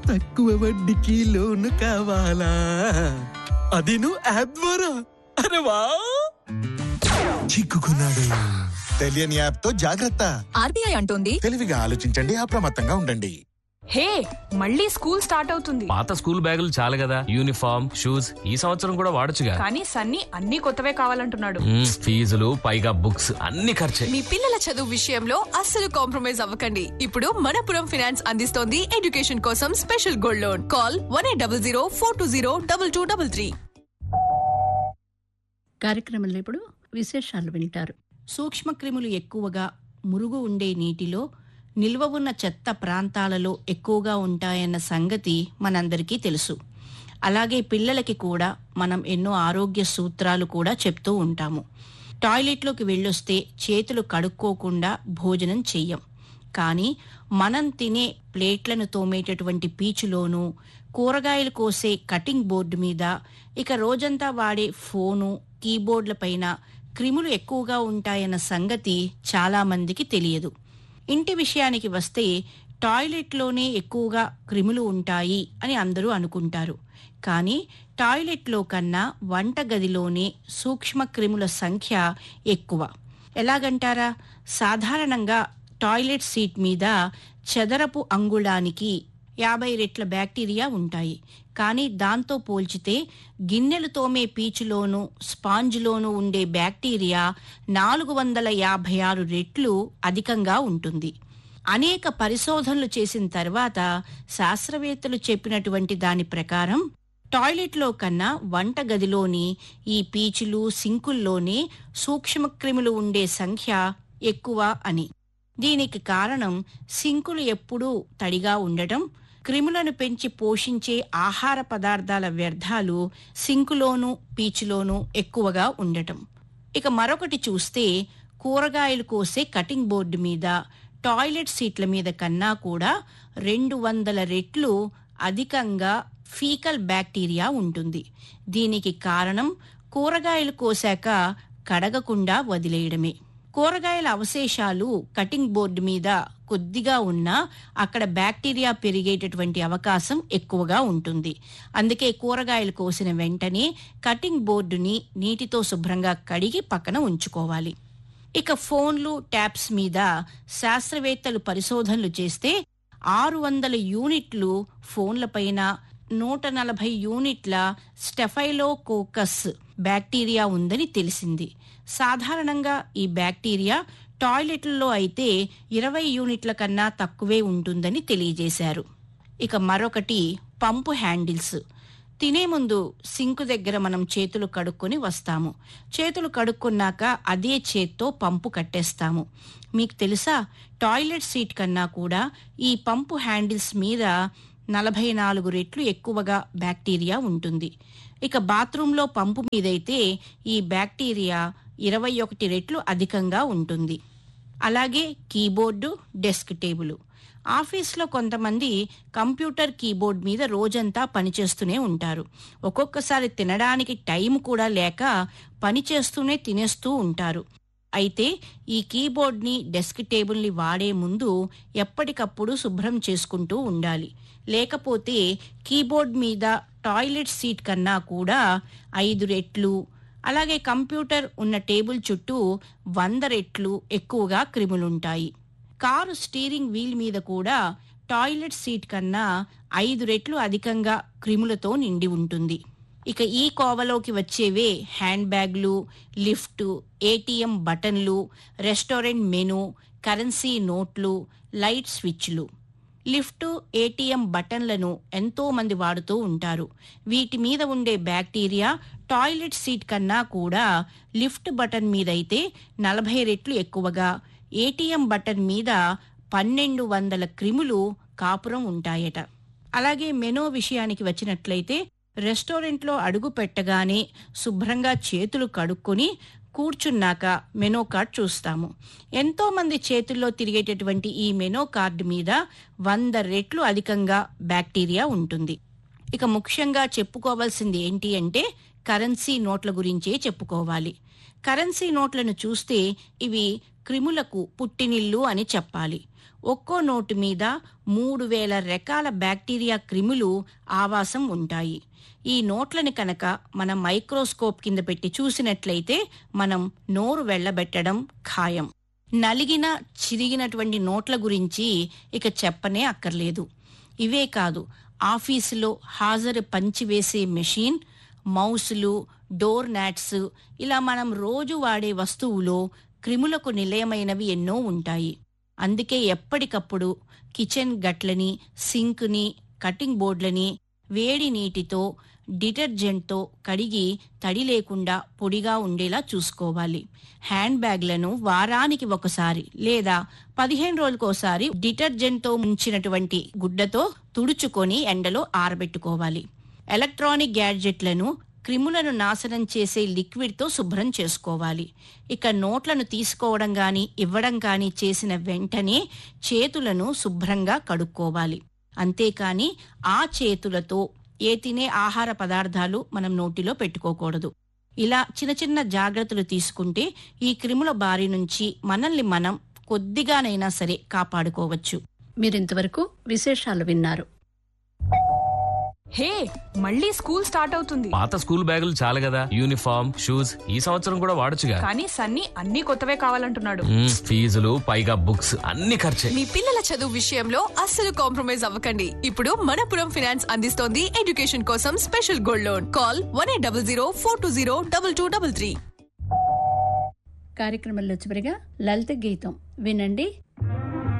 తక్కువ వడ్డీకి లోను కావాలా అది నువ్వు యాప్ ద్వారా అరే వా చిక్కుకున్నాడు తెలియని యాప్ తో జాగ్రత్త ఆర్బీఐ అంటోంది తెలివిగా ఆలోచించండి అప్రమత్తంగా ఉండండి హే మళ్ళీ స్కూల్ స్టార్ట్ అవుతుంది పాత స్కూల్ బ్యాగులు చాలు కదా యూనిఫామ్ షూస్ ఈ సంవత్సరం కూడా వాడొచ్చుగా కానీ సన్నీ అన్ని కొత్తవే కావాలంటున్నాడు మ్మ్, ఫీజులు పైగా బుక్స్ అన్ని ఖర్చే మీ పిల్లల చదువు విషయంలో అస్సలు కాంప్రమైజ్ అవ్వకండి ఇప్పుడు మనపురం ఫినాన్స్ అందిస్తోంది ఎడ్యుకేషన్ కోసం special gold loan call one eight double zero four two zero double two double three కార్యక్రమంలో ఇప్పుడు విశేషాలు వింటారు సూక్ష్మక్రిములు ఎక్కువగా మురుగు ఉండే నీటిలో నిల్వ ఉన్న చెత్త ప్రాంతాలలో ఎక్కువగా ఉంటాయన్న సంగతి మనందరికీ తెలుసు అలాగే పిల్లలకి కూడా మనం ఎన్నో ఆరోగ్య సూత్రాలు కూడా చెప్తూ ఉంటాము టాయిలెట్లోకి వెళ్ళొస్తే చేతులు కడుక్కోకుండా భోజనం చెయ్యం కానీ మనం తినే ప్లేట్లను తోమేటటువంటి పీచులోనూ కూరగాయలు కోసే కటింగ్ బోర్డు మీద ఇక రోజంతా వాడే ఫోను కీబోర్డ్ల పైన క్రిములు ఎక్కువగా ఉంటాయన్న సంగతి చాలా మందికి తెలియదు ఇంటి విషయానికి వస్తే టాయిలెట్లోనే ఎక్కువగా క్రిములు ఉంటాయి అని అందరూ అనుకుంటారు కానీ టాయిలెట్లో కన్నా వంటగదిలోనే సూక్ష్మ క్రిముల సంఖ్య ఎక్కువ ఎలాగంటారా సాధారణంగా టాయిలెట్ సీట్ మీద చదరపు అంగుళానికి యాభై రెట్ల బ్యాక్టీరియా ఉంటాయి కానీ దాంతో పోల్చితే గిన్నెలు తోమే పీచులోను స్పాంజ్లోనూ ఉండే బ్యాక్టీరియా నాలుగు వందల యాభై ఆరు రెట్లు అధికంగా ఉంటుంది అనేక పరిశోధనలు చేసిన తర్వాత శాస్త్రవేత్తలు చెప్పినటువంటి దాని ప్రకారం టాయిలెట్లో కన్నా వంటగదిలోని ఈ పీచులు సింకుల్లోనే సూక్ష్మక్రిములు ఉండే సంఖ్య ఎక్కువ అని దీనికి కారణం సింకులు ఎప్పుడూ తడిగా ఉండటం క్రిములను పెంచి పోషించే ఆహార పదార్థాల వ్యర్థాలు సింకులోనూ పీచులోనూ ఎక్కువగా ఉండటం ఇక మరొకటి చూస్తే కూరగాయలు కోసే కటింగ్ బోర్డు మీద టాయిలెట్ సీట్ల మీద కన్నా కూడా రెండు వందల రెట్లు అధికంగా ఫీకల్ బ్యాక్టీరియా ఉంటుంది దీనికి కారణం కూరగాయలు కోసాక కడగకుండా వదిలేయడమే కూరగాయల అవశేషాలు కటింగ్ బోర్డు మీద కొద్దిగా ఉన్నా అక్కడ బ్యాక్టీరియా పెరిగేటటువంటి అవకాశం ఎక్కువగా ఉంటుంది అందుకే కూరగాయలు కోసిన వెంటనే కటింగ్ బోర్డుని నీటితో శుభ్రంగా కడిగి పక్కన ఉంచుకోవాలి ఇక ఫోన్లు ట్యాబ్స్ మీద శాస్త్రవేత్తలు పరిశోధనలు చేస్తే ఆరు వందల యూనిట్లు ఫోన్లపైన నూట నలభై యూనిట్ల స్టెఫైలోకోకస్ బ్యాక్టీరియా ఉందని తెలిసింది సాధారణంగా ఈ బ్యాక్టీరియా టాయిలెట్లలో అయితే ఇరవై యూనిట్ల కన్నా తక్కువే ఉంటుందని తెలియజేశారు ఇక మరొకటి పంపు హ్యాండిల్స్ తినే ముందు సింకు దగ్గర మనం చేతులు కడుక్కొని వస్తాము చేతులు కడుక్కున్నాక అదే చేత్తో పంపు కట్టేస్తాము మీకు తెలుసా టాయిలెట్ సీట్ కన్నా కూడా ఈ పంపు హ్యాండిల్స్ మీద నలభై నాలుగు రెట్లు ఎక్కువగా బ్యాక్టీరియా ఉంటుంది ఇక బాత్రూంలో పంపు మీదైతే ఈ బ్యాక్టీరియా ఇరవై ఒకటి రెట్లు అధికంగా ఉంటుంది అలాగే కీబోర్డు డెస్క్ టేబుల్ ఆఫీస్లో కొంతమంది కంప్యూటర్ కీబోర్డ్ మీద రోజంతా పనిచేస్తూనే ఉంటారు ఒక్కొక్కసారి తినడానికి టైం కూడా లేక పనిచేస్తూనే తినేస్తూ ఉంటారు అయితే ఈ కీబోర్డ్ని డెస్క్ టేబుల్ని వాడే ముందు ఎప్పటికప్పుడు శుభ్రం చేసుకుంటూ ఉండాలి లేకపోతే కీబోర్డ్ మీద టాయిలెట్ సీట్ కన్నా కూడా ఐదు రెట్లు అలాగే కంప్యూటర్ ఉన్న టేబుల్ చుట్టూ వంద రెట్లు ఎక్కువగా క్రిములుంటాయి కారు స్టీరింగ్ వీల్ మీద కూడా టాయిలెట్ సీట్ కన్నా ఐదు రెట్లు అధికంగా క్రిములతో నిండి ఉంటుంది ఇక ఈ కోవలోకి వచ్చేవే హ్యాండ్ బ్యాగ్లు లిఫ్ట్ ఏటీఎం బటన్లు రెస్టారెంట్ మెను కరెన్సీ నోట్లు లైట్ స్విచ్లు లిఫ్ట్ ఏటీఎం బటన్లను ఎంతో మంది వాడుతూ ఉంటారు వీటి మీద ఉండే బ్యాక్టీరియా టాయిలెట్ సీట్ కన్నా కూడా లిఫ్ట్ బటన్ మీదైతే నలభై రెట్లు ఎక్కువగా ఏటీఎం బటన్ మీద పన్నెండు వందల క్రిములు కాపురం ఉంటాయట అలాగే మెనో విషయానికి వచ్చినట్లయితే రెస్టారెంట్లో అడుగు పెట్టగానే శుభ్రంగా చేతులు కడుక్కొని కూర్చున్నాక మెనో కార్డ్ చూస్తాము ఎంతో మంది చేతుల్లో తిరిగేటటువంటి ఈ మెనో కార్డు మీద వంద రెట్లు అధికంగా బ్యాక్టీరియా ఉంటుంది ఇక ముఖ్యంగా చెప్పుకోవాల్సింది ఏంటి అంటే కరెన్సీ నోట్ల గురించే చెప్పుకోవాలి కరెన్సీ నోట్లను చూస్తే ఇవి క్రిములకు పుట్టినిల్లు అని చెప్పాలి ఒక్కో నోటు మీద మూడు వేల రకాల బ్యాక్టీరియా క్రిములు ఆవాసం ఉంటాయి ఈ నోట్లని కనుక మనం మైక్రోస్కోప్ కింద పెట్టి చూసినట్లయితే మనం నోరు వెళ్ళబెట్టడం ఖాయం నలిగిన చిరిగినటువంటి నోట్ల గురించి ఇక చెప్పనే అక్కర్లేదు ఇవే కాదు ఆఫీసులో హాజరు పంచివేసే మెషిన్ మౌసులు డోర్ నాట్స్ ఇలా మనం రోజు వాడే వస్తువులో క్రిములకు నిలయమైనవి ఎన్నో ఉంటాయి అందుకే ఎప్పటికప్పుడు కిచెన్ గట్లని సింక్ని కటింగ్ బోర్డులని వేడి నీటితో డిటర్జెంట్తో కడిగి తడి లేకుండా పొడిగా ఉండేలా చూసుకోవాలి హ్యాండ్ బ్యాగ్లను వారానికి ఒకసారి లేదా పదిహేను రోజులకోసారి డిటర్జెంట్తో ముంచినటువంటి గుడ్డతో తుడుచుకొని ఎండలో ఆరబెట్టుకోవాలి ఎలక్ట్రానిక్ గ్యాడ్జెట్లను క్రిములను నాశనం చేసే లిక్విడ్తో శుభ్రం చేసుకోవాలి ఇక నోట్లను తీసుకోవడం గాని ఇవ్వడం గాని చేసిన వెంటనే చేతులను శుభ్రంగా కడుక్కోవాలి అంతేకాని ఆ చేతులతో ఏ తినే ఆహార పదార్థాలు మనం నోటిలో పెట్టుకోకూడదు ఇలా చిన్న చిన్న జాగ్రత్తలు తీసుకుంటే ఈ క్రిముల బారి నుంచి మనల్ని మనం కొద్దిగానైనా సరే కాపాడుకోవచ్చు మీరింతవరకు విశేషాలు విన్నారు హే మళ్ళీ స్కూల్ స్టార్ట్ అవుతుంది పాత స్కూల్ బ్యాగులు చాలు కదా యూనిఫామ్ షూస్ ఈ సంవత్సరం కూడా వాడొచ్చుగా కానీ సన్నీ అన్ని కొత్తవే కావాలంటున్నాడు మ్మ్, ఫీజులు పైగా బుక్స్ అన్ని ఖర్చే మీ పిల్లల చదువు విషయంలో అస్సలు కాంప్రమైజ్ అవ్వకండి ఇప్పుడు మనపురం ఫినాన్స్ అందిస్తోంది ఎడ్యుకేషన్ కోసం special gold loan call one eight double zero four two zero double two double three కార్యక్రమంలో చివరిగా లలిత గీతం వినండి